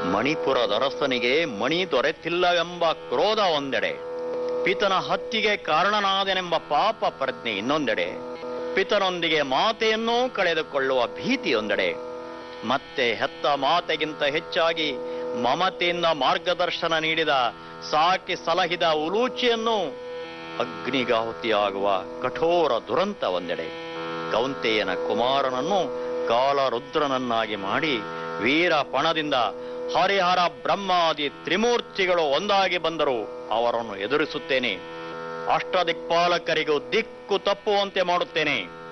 ಮಣಿಪುರದ ಅರಸನಿಗೆ ಮಣಿ ದೊರೆತಿಲ್ಲವೆಂಬ ಕ್ರೋಧ ಒಂದೆಡೆ ಪಿತನ ಹತ್ತಿಗೆ ಕಾರಣನಾದನೆಂಬ ಪಾಪ ಪ್ರಜ್ಞೆ ಇನ್ನೊಂದೆಡೆ ಪಿತನೊಂದಿಗೆ ಮಾತೆಯನ್ನೂ ಕಳೆದುಕೊಳ್ಳುವ ಭೀತಿಯೊಂದೆಡೆ ಮತ್ತೆ ಹೆತ್ತ ಮಾತೆಗಿಂತ ಹೆಚ್ಚಾಗಿ ಮಮತೆಯಿಂದ ಮಾರ್ಗದರ್ಶನ ನೀಡಿದ ಸಾಕಿ ಸಲಹಿದ ಉಲೂಚಿಯನ್ನು ಅಗ್ನಿಗಾಹುತಿಯಾಗುವ ಕಠೋರ ದುರಂತ ಒಂದೆಡೆ ಕೌಂತೆಯನ ಕುಮಾರನನ್ನು ಕಾಲರುದ್ರನನ್ನಾಗಿ ಮಾಡಿ ವೀರ ಪಣದಿಂದ ಹರಿಹರ ಬ್ರಹ್ಮಾದಿ ತ್ರಿಮೂರ್ತಿಗಳು ಒಂದಾಗಿ ಬಂದರು ಅವರನ್ನು ಎದುರಿಸುತ್ತೇನೆ ಅಷ್ಟದಿಕ್ಪಾಲಕರಿಗೂ ದಿಕ್ಕು ತಪ್ಪುವಂತೆ ಮಾಡುತ್ತೇನೆ